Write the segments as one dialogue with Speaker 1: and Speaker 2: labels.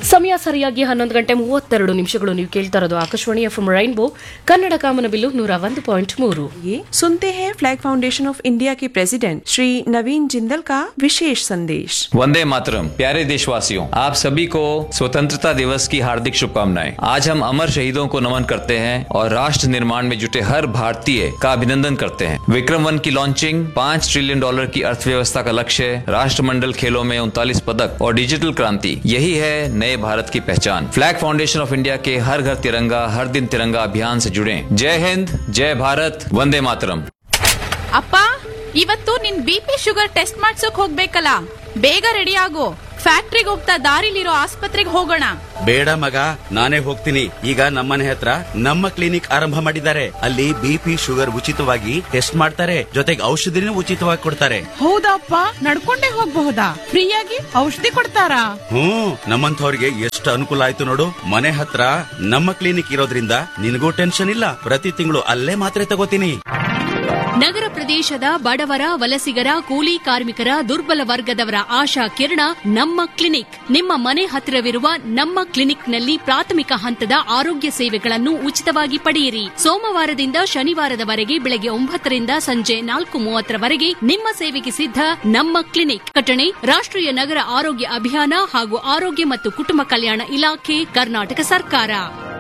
Speaker 1: ಸಮಯ ಸರಿಯಾಗಿ ಹನ್ನೊಂದು ಗಂಟೆ ಮೂವತ್ತೆರಡು ನಿಮಿಷಗಳು ನೀವು ಕೇಳ್ತಾ ಇರೋದು ಆಕಾಶವಾಣಿ ಎಫ್ ರೈನ್ಬೋ ಕನ್ನಡ ಕಾಮನಬಿಲ್ಲು ನೂರ ಒಂದು ಪಾಯಿಂಟ್ ಮೂರು
Speaker 2: ये सुनते हैं फ्लैग फाउंडेशन ऑफ इंडिया के प्रेसिडेंट श्री नवीन जिंदल का विशेष संदेश
Speaker 3: वंदे मातरम प्यारे देशवासियों आप सभी को स्वतंत्रता दिवस की हार्दिक शुभकामनाएं आज हम अमर शहीदों को नमन करते हैं और राष्ट्र निर्माण में जुटे हर भारतीय का अभिनंदन करते हैं विक्रम वन की लॉन्चिंग पाँच ट्रिलियन डॉलर की अर्थव्यवस्था का लक्ष्य राष्ट्रमंडल खेलों में उनतालीस पदक और डिजिटल क्रांति यही है नए भारत की पहचान फ्लैग फाउंडेशन ऑफ इंडिया के हर घर तिरंगा हर दिन तिरंगा अभियान से जुड़े जय हिंद जय भारत वंदे मातरम
Speaker 4: ಅಪ್ಪ ಇವತ್ತು ನಿನ್ ಬಿ ಪಿ ಶುಗರ್ ಟೆಸ್ಟ್ ಮಾಡ್ಸೋಕ್ ಹೋಗ್ಬೇಕಲ್ಲ ಬೇಗ ರೆಡಿ ಆಗು ಫ್ಯಾಕ್ಟ್ರಿಗೆ ಹೋಗ್ತಾ ದಾರಿಲಿರೋ ಆಸ್ಪತ್ರೆಗೆ ಹೋಗೋಣ
Speaker 5: ಬೇಡ ಮಗ ನಾನೇ ಹೋಗ್ತೀನಿ ಈಗ ನಮ್ಮನೆ ಹತ್ರ ನಮ್ಮ ಕ್ಲಿನಿಕ್ ಆರಂಭ ಮಾಡಿದ್ದಾರೆ ಅಲ್ಲಿ ಬಿಪಿ ಶುಗರ್ ಉಚಿತವಾಗಿ ಟೆಸ್ಟ್ ಮಾಡ್ತಾರೆ ಜೊತೆಗೆ ಔಷಧಿನೂ ಉಚಿತವಾಗಿ ಕೊಡ್ತಾರೆ
Speaker 6: ಹೌದಪ್ಪ ನಡ್ಕೊಂಡೇ ಹೋಗ್ಬಹುದಾ ಫ್ರೀಯಾಗಿ ಔಷಧಿ ಕೊಡ್ತಾರಾ
Speaker 5: ಹ್ಮ್ ನಮ್ಮಂಥವ್ರಿಗೆ ಎಷ್ಟು ಅನುಕೂಲ ಆಯ್ತು ನೋಡು ಮನೆ ಹತ್ರ ನಮ್ಮ ಕ್ಲಿನಿಕ್ ಇರೋದ್ರಿಂದ ನಿನಗೂ ಟೆನ್ಷನ್ ಇಲ್ಲ ಪ್ರತಿ ತಿಂಗಳು ಅಲ್ಲೇ ಮಾತ್ರೆ ತಗೋತೀನಿ
Speaker 7: ನಗರ ಪ್ರದೇಶದ ಬಡವರ ವಲಸಿಗರ ಕೂಲಿ ಕಾರ್ಮಿಕರ ದುರ್ಬಲ ವರ್ಗದವರ ಆಶಾ ಕಿರಣ ನಮ್ಮ ಕ್ಲಿನಿಕ್ ನಿಮ್ಮ ಮನೆ ಹತ್ತಿರವಿರುವ ನಮ್ಮ ಕ್ಲಿನಿಕ್ನಲ್ಲಿ ಪ್ರಾಥಮಿಕ ಹಂತದ ಆರೋಗ್ಯ ಸೇವೆಗಳನ್ನು ಉಚಿತವಾಗಿ ಪಡೆಯಿರಿ ಸೋಮವಾರದಿಂದ ಶನಿವಾರದವರೆಗೆ ಬೆಳಗ್ಗೆ ಒಂಬತ್ತರಿಂದ ಸಂಜೆ ನಾಲ್ಕು ಮೂವತ್ತರವರೆಗೆ ನಿಮ್ಮ ಸೇವೆಗೆ ಸಿದ್ಧ ನಮ್ಮ ಕ್ಲಿನಿಕ್ ಕಟಣೆ ರಾಷ್ಟ್ರೀಯ ನಗರ ಆರೋಗ್ಯ ಅಭಿಯಾನ ಹಾಗೂ ಆರೋಗ್ಯ ಮತ್ತು ಕುಟುಂಬ ಕಲ್ಯಾಣ ಇಲಾಖೆ ಕರ್ನಾಟಕ ಸರ್ಕಾರ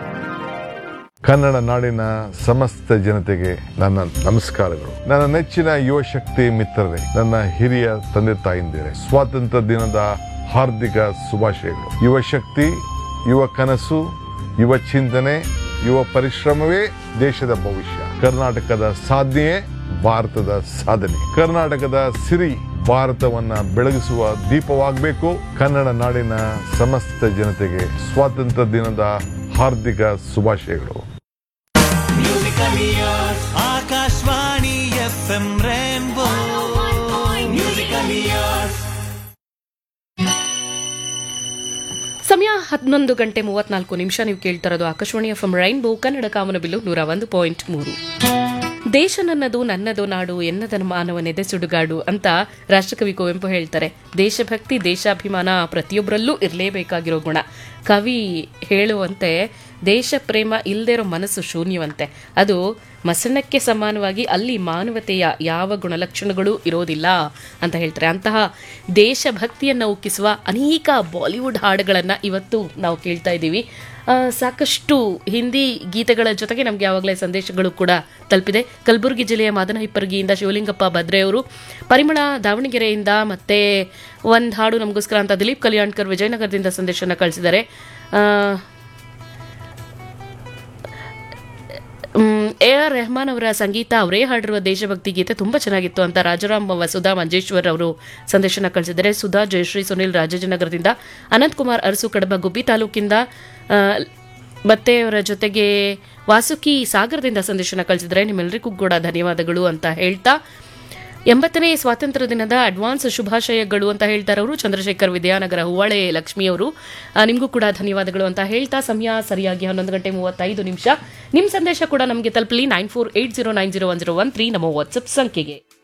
Speaker 8: ಕನ್ನಡ ನಾಡಿನ ಸಮಸ್ತ ಜನತೆಗೆ ನನ್ನ ನಮಸ್ಕಾರಗಳು ನನ್ನ ನೆಚ್ಚಿನ ಯುವ ಶಕ್ತಿ ಮಿತ್ರರೇ ನನ್ನ ಹಿರಿಯ ತಂದೆ ತಾಯಿಂದಿರೇ ಸ್ವಾತಂತ್ರ್ಯ ದಿನದ ಹಾರ್ದಿಕ ಶುಭಾಶಯಗಳು ಯುವ ಶಕ್ತಿ ಯುವ ಕನಸು ಯುವ ಚಿಂತನೆ ಯುವ ಪರಿಶ್ರಮವೇ ದೇಶದ ಭವಿಷ್ಯ ಕರ್ನಾಟಕದ ಸಾಧನೆಯೇ ಭಾರತದ ಸಾಧನೆ ಕರ್ನಾಟಕದ ಸಿರಿ ಭಾರತವನ್ನ ಬೆಳಗಿಸುವ ದೀಪವಾಗಬೇಕು ಕನ್ನಡ ನಾಡಿನ ಸಮಸ್ತ ಜನತೆಗೆ ಸ್ವಾತಂತ್ರ್ಯ ದಿನದ ಹಾರ್ದಿಕ ಶುಭಾಶಯಗಳು
Speaker 9: Akashvani F M rainbow musical years
Speaker 1: ಸಮಯ ಹನ್ನೊಂದು ಗಂಟೆ ಮೂವತ್ನಾಲ್ಕು ನಿಮಿಷ ನೀವು ಕೇಳ್ತಾ ಇರೋದು ಆಕಾಶವಾಣಿ ಎಫ್ ರೈನ್ಬೋ ಕನ್ನಡ ಕಾಮನಬಿಲ್ಲು ನೂರ ಒಂದು ಪಾಯಿಂಟ್ ಮೂರು ದೇಶ ನನ್ನದು ನನ್ನದು ನಾಡು ಎನ್ನದ ಮಾನವನೆದೆ ಸುಡುಗಾಡು ಅಂತ ರಾಷ್ಟ್ರಕವಿ ಕುವೆಂಪು ಹೇಳ್ತಾರೆ ದೇಶಭಕ್ತಿ ದೇಶಾಭಿಮಾನ ಪ್ರತಿಯೊಬ್ಬರಲ್ಲೂ ಇರಲೇಬೇಕಾಗಿರೋ ಗುಣ ಕವಿ ಹೇಳುವಂತೆ ದೇಶ ಪ್ರೇಮ ಇಲ್ಲದೇ ಇರೋ ಮನಸ್ಸು ಶೂನ್ಯವಂತೆ ಅದು ಮಸಣಕ್ಕೆ ಸಮಾನವಾಗಿ ಅಲ್ಲಿ ಮಾನವತೆಯ ಯಾವ ಗುಣಲಕ್ಷಣಗಳು ಇರೋದಿಲ್ಲ ಅಂತ ಹೇಳ್ತಾರೆ ಅಂತಹ ದೇಶಭಕ್ತಿಯನ್ನು ಉಕ್ಕಿಸುವ ಅನೇಕ ಬಾಲಿವುಡ್ ಹಾಡುಗಳನ್ನು ಇವತ್ತು ನಾವು ಕೇಳ್ತಾ ಇದ್ದೀವಿ ಆ, ಸಾಕಷ್ಟು ಹಿಂದಿ ಗೀತೆಗಳ ಜೊತೆಗೆ ನಮಗೆ ಯಾವಾಗಲೇ ಸಂದೇಶಗಳು ಕೂಡ ತಲುಪಿದೆ ಕಲಬುರಗಿ ಜಿಲ್ಲೆಯ ಮಾದನ ಹಿಪ್ಪರಗಿಯಿಂದ ಶಿವಲಿಂಗಪ್ಪ ಭದ್ರೆಯವರು ಪರಿಮಳ ದಾವಣಗೆರೆಯಿಂದ ಮತ್ತೆ ಒಂದು ಹಾಡು ನಮಗೋಸ್ಕರ ಅಂತ ದಿಲೀಪ್ ಕಲ್ಯಾಣ್ಕರ್ ವಿಜಯನಗರದಿಂದ ಸಂದೇಶನ ಕಳಿಸಿದ್ದಾರೆ ಆ, ಎ ಆರ್ ರೆಹಮಾನ್ ಅವರ ಸಂಗೀತ ಅವರೇ ಹಾಡಿರುವ ದೇಶಭಕ್ತಿ ಗೀತೆ ತುಂಬ ಚೆನ್ನಾಗಿತ್ತು ಅಂತ ರಾಜಾರಾಮ್ ವಸುಧಾ ಮಂಜೇಶ್ವರ್ ಅವರು ಸಂದೇಶನ ಕಳಿಸಿದ್ದಾರೆ ಸುಧಾ ಜಯಶ್ರೀ ಸುನಿಲ್ ರಾಜಾಜಿನಗರದಿಂದ ಅನಂತ್ ಕುಮಾರ್ ಅರಸು ಕಡಬ ಗುಬ್ಬಿ ತಾಲೂಕಿಂದ ಆ, ಮತ್ತೆ ಅವರ ಜೊತೆಗೆ ವಾಸುಕಿ ಸಾಗರದಿಂದ ಸಂದೇಶನ ಕಳಿಸಿದ್ದಾರೆ ನಿಮ್ಮೆಲ್ಲರಿಗೂ ಕೂಡ ಧನ್ಯವಾದಗಳು ಅಂತ ಹೇಳ್ತಾ ಎಂಬತ್ತನೇ ಸ್ವಾತಂತ್ರ್ಯ ದಿನದ ಅಡ್ವಾನ್ಸ್ ಶುಭಾಶಯಗಳು ಅಂತ ಹೇಳ್ತಾರೆ ಅವರು ಚಂದ್ರಶೇಖರ್ ವಿದ್ಯಾನಗರ ಹೂವಾಳೆ ಲಕ್ಷ್ಮಿಯವರು ಆ, ನಿಮಗೂ ಕೂಡ ಧನ್ಯವಾದಗಳು ಅಂತ ಹೇಳ್ತಾ ಸಮಯ ಸರಿಯಾಗಿ ಹನ್ನೊಂದು ಗಂಟೆ ಮೂವತ್ತೈದು ನಿಮಿಷ ನಿಮ್ಮ ಸಂದೇಶ ಕೂಡ ನಮಗೆ ತಲುಪಲಿ nine four eight zero nine zero one zero one three ನಮ್ಮ ವಾಟ್ಸಪ್ ಸಂಖ್ಯೆಗೆ